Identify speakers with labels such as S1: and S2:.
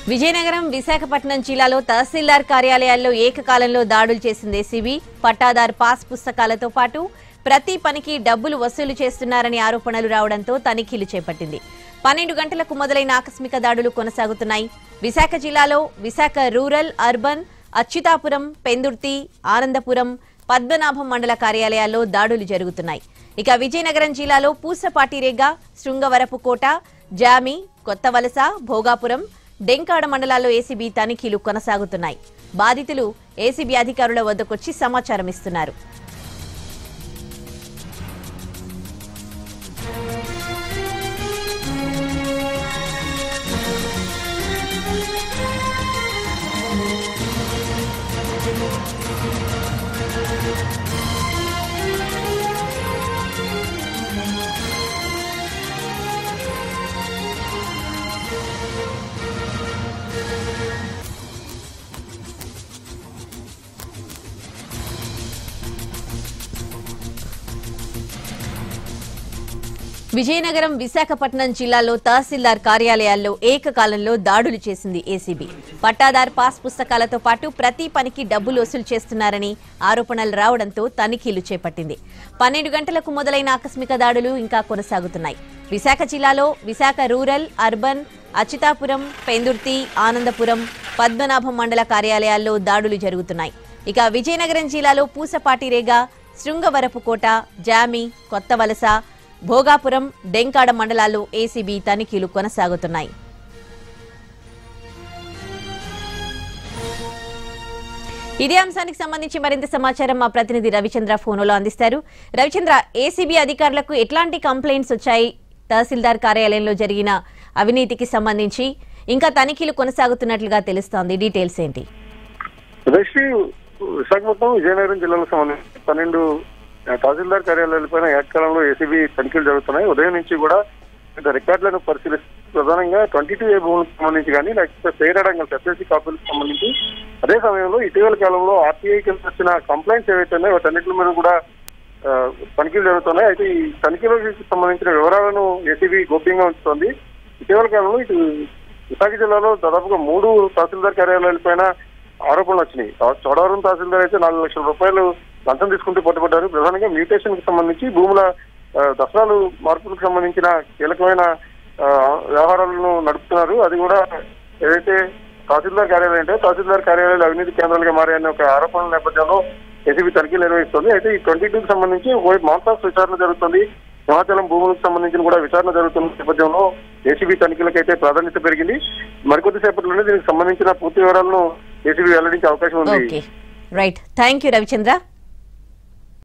S1: విజయనగరం విశాఖపట్నం జిల్లాలో తహసీల్దార్ కార్యాలయాల్లో ఏకకాలంలో దాడులు చేసింది ఏసీబీ పట్టాదార్ పాస్ పుస్తకాలతో పాటు ప్రతి పనికి డబ్బులు వసూలు చేస్తున్నారని ఆరోపణలు రావడంతో తనిఖీలు చేపట్టింది పన్నెండు గంటలకు మొదలైన ఆకస్మిక దాడులు కొనసాగుతున్నాయి విశాఖ జిల్లాలో విశాఖ రూరల్ అర్బన్ అచ్యుతాపురం పెందుర్తి ఆనందపురం పద్మనాభం మండల కార్యాలయాల్లో దాడులు జరుగుతున్నాయి ఇక విజయనగరం జిల్లాలో పూసపాటిరేగ శృంగవరపుకోట జామి కొత్తవలస భోగాపురం డెంకాడ మండలాల్లో ఏసీబీ తనిఖీలు కొనసాగుతున్నాయి బాధితులు ఏసీబీ అధికారుల వద్దకొచ్చి సమాచారం ఇస్తున్నారు విజయనగరం విశాఖపట్నం జిల్లాలో తహసీల్దార్ కార్యాలయాల్లో ఏకకాలంలో దాడులు చేసింది ఏసీబీ పట్టాదార్ పాస్ పుస్తకాలతో పాటు ప్రతి పనికి డబ్బులు వసూలు చేస్తున్నారని ఆరోపణలు రావడంతో తనిఖీలు చేపట్టింది పన్నెండు గంటలకు మొదలైన ఆకస్మిక దాడులు ఇంకా కొనసాగుతున్నాయి విశాఖ జిల్లాలో విశాఖ రూరల్ అర్బన్ అచ్యుతాపురం పెందుర్తి ఆనందపురం పద్మనాభం మండల కార్యాలయాల్లో దాడులు జరుగుతున్నాయి ఇక విజయనగరం జిల్లాలో పూసపాటిరేగ శృంగవరపుకోట జామి కొత్తవలస భోగాపురం డెంకాడ మండలాల్లో ఏసీబీ తనిఖీలు కొనసాగుతున్నాయి ఇదే అంశానికి సంబంధించి మరింత సమాచారం మా ప్రతినిధి రవిచంద్ర ఫోన్లో అందిస్తారు రవిచంద్ర ఏసీబీ అధికారులకు ఎట్లాంటి కంప్లైంట్స్ వచ్చాయి తహసీల్దార్ కార్యాలయంలో జరిగిన అవినీతికి సంబంధించి ఇంకా తనిఖీలు కొనసాగుతున్నట్లుగా తెలుస్తోంది డీటెయిల్స్ ఏంటి
S2: రేషి విశాఖపట్నం విజయనగరం జిల్లాలకు సంబంధించి పన్నెండు ఆ, తహసీల్దార్ కార్యాలయాలపైన ఏకకాలంలో ఏసీబీ తనిఖీలు జరుగుతున్నాయి ఉదయం నుంచి కూడా వివిధ రికార్డులను పరిశీలిస్తూ ప్రధానంగా ట్వంటీ టూ ఏ భూములకు సంబంధించి కానీ లేకపోతే ఫెయిర్ అడంగల్ ఎస్ఎస్సీ కాపీలకు సంబంధించి అదే సమయంలో ఇటీవల కాలంలో ఆర్టీఐ కింద వచ్చిన కంప్లైంట్స్ ఏవైతే ఉన్నాయో వాటన్నిటి మీద కూడా ఆ, తనిఖీలు జరుగుతున్నాయి అయితే ఈ తనిఖీలకు సంబంధించిన వివరాలను ఏసీబీ గోప్యంగా ఉంచుతోంది ఇటీవల కాలంలో ఇటు విశాఖ జిల్లాలో దాదాపుగా మూడు తహసీల్దార్ కార్యాలయాలపైన ఆరోపణలు వచ్చినాయి చోడవరం తహసీల్దార్ అయితే నాలుగు లక్షల రూపాయలు లంచం తీసుకుంటూ పట్టుబడ్డారు ప్రధానంగా మ్యూటేషన్ కి సంబంధించి భూముల ఆ, దసరాలు మార్పులకు సంబంధించిన కీలకమైన ఆ, వ్యవహారాలను నడుపుతున్నారు అది కూడా ఏదైతే తహసీల్దార్ కార్యాలయం అంటే తహసీల్దార్ కార్యాలయాలు అవినీతి కేంద్రాలుగా మారాయనే ఒక ఆరోపణల నేపథ్యంలో ఏసీబీ తనిఖీలు నిర్వహిస్తుంది అయితే ఈ ట్వంటీ టూకి సంబంధించి ఒకవైపు మాన్సాస్ విచారణ జరుగుతుంది హిమాచలం భూములకు సంబంధించిన కూడా విచారణ జరుగుతున్న నేపథ్యంలో ఏసీబీ తనిఖీలకైతే ప్రాధాన్యత పెరిగింది మరికొద్ది సేపట్లోనే దీనికి సంబంధించిన పూర్తి వివరాలను ఏసీబీ వెల్లడించే అవకాశం ఉంది
S1: okay right thank you Ravichandra